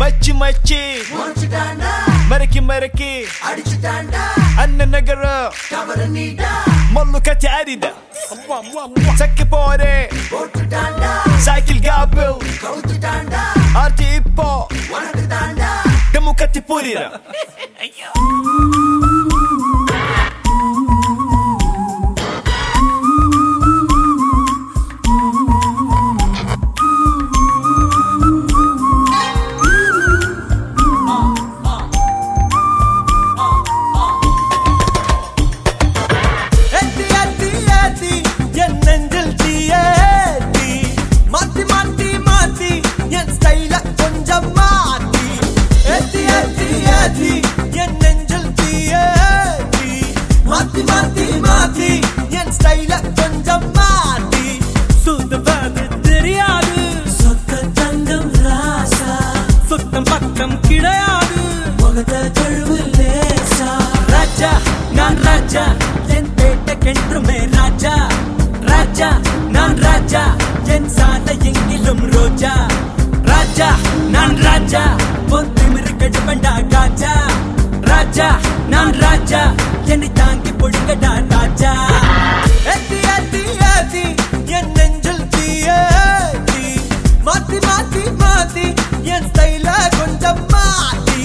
மச்சி மச்சி முடிச்சுட்டாண்டா மறக்கி மறக்கி அடிச்சுட்டாண்டா அண்ணன் நகரம் கவர நீடா மல்லு கட்டி ஆடிட சக்கி போறே போட்டுட்டாண்டா சைக்கிள் காப்பில் கவுத்துட்டாண்டா ஆர்த்தி இப்போ உனக்கு தாண்டா டெமு கத்தி புரியுற ஏத்தி ஏத்தி ஏத்தி என் நெஞ்சில் தீயேத்தி மாத்தி மாத்தி மாத்தி என் ஸ்டைல கொஞ்சம் மாத்தி ஏத்தி ஏத்தி ஏத்தி என் நெஞ்சில் தீயேத்தி மாத்தி மாத்தி மாத்தி என் ஸ்டைல கொஞ்சம் மாத்தி சுத்தவது தெரியாது சொத்த தங்கம் ராசா சுத்தம் பக்கம் கிடையாது முகத்த கழுவு லேசா ராஜா நான் ராஜா என் பேட்டைக்கென்றுமே ராஜா ராஜா நான் ராஜா என் சாலை எங்கிலும் ரோஜா ராஜா நான் ராஜா பொத்திமிரு கடுப்பண்டா காஜா ராஜா நான் ராஜா என்னை தாங்கி பொழுங்கடா ராஜா ஏத்தி ஏத்தி ஏத்தி என் நெஞ்சில் தீயேத்தி மாத்தி மாத்தி மாத்தி என் ஸ்டைல கொஞ்சம் மாத்தி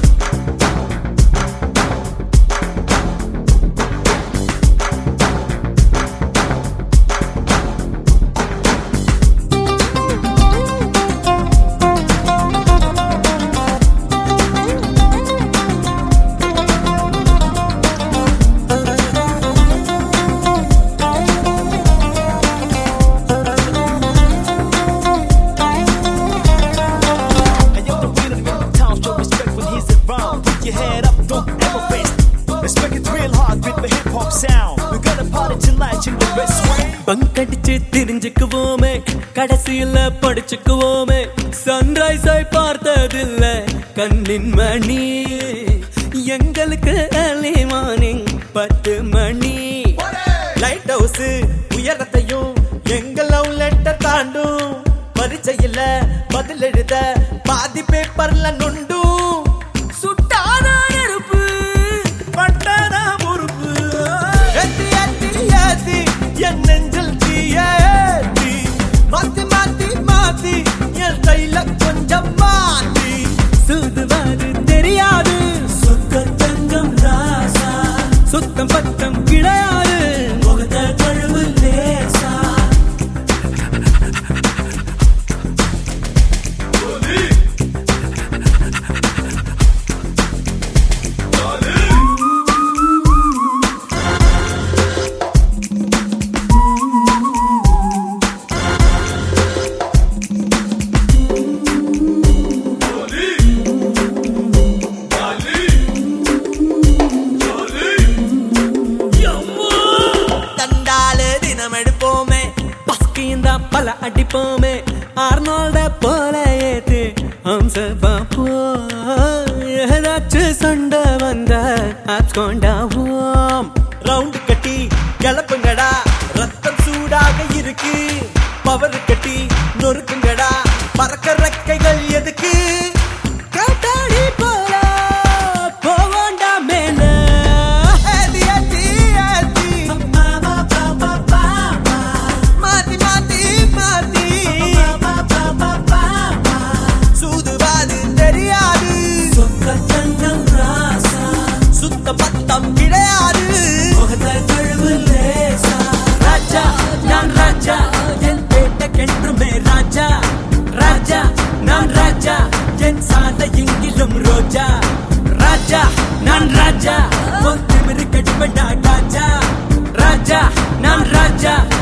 And yo, the winner in the town, show respect when he's around. Put your head up, don't ever rest. Respect it real hard with the hip hop sound. We gonna party tonight in the best way. பங்கடிச்சு தெரிஞ்சுக்குவோமே கடைசியில படிச்சுக்குவோமே sunrise ஆய் பார்த்ததில்ல கண்ணின் மணி எங்களுக்கு early morning பத்து மணி light house உயரத்தையும் எங்க love letter தாண்டும் பரிச்சையில பதில் எழுத பாதி பேப்பர்ல நொண்டும் சுட்டான நெருப்பு பட்டான பொறுப்பு ஏத்தி ஏத்தி ஏத்தி என் நெஞ்சில் தீயேத்தி மாத்தி மாத்தி மாத்தி என் கையில கொஞ்சம் மாத்தி சுதுவாது தெரியாது சுத்த தங்கம் ராசா சுத்தம் பத்தம் கிடையாது முகத்த கழுவு லேசா தண்டாலு தினம் எடுப்போமே பஸ்கியும் தான் பல அடிப்போமே ஆர்னால்ட போல ஏத்து ஹம்ச பாப்போ ஏதாச்சும் சண்டை வந்த ஆப்ஸ் கொண்டாவோம் ரவுண்டு கட்டி கிளப்புங்கடா ரத்தம் சூடாக இருக்கு பவர் கட்டி நொறுக்குங்கடா பறக்க ரெக்கைகள் எதுக்கு காட்டாடி போல போவோண்டா மேல ஏத்தி ஏத்தி ஏத்தி மாத்தி மாத்தி மாத்தி சூதுவாது தெரியாது சொக்க தங்கம் ராசா சுத்த பத்தம் கிடையாது கழுவு லேசா ராஜா நான் ராஜா என் பேட்டைக்கென்றுமே ராஜா ராஜா நான் ராஜா என் சாலை எங்கிலும் ரோஜா ராஜா நான் ராஜா பொத்திமிரு கடுப்படா ராஜா ராஜா நான் ராஜா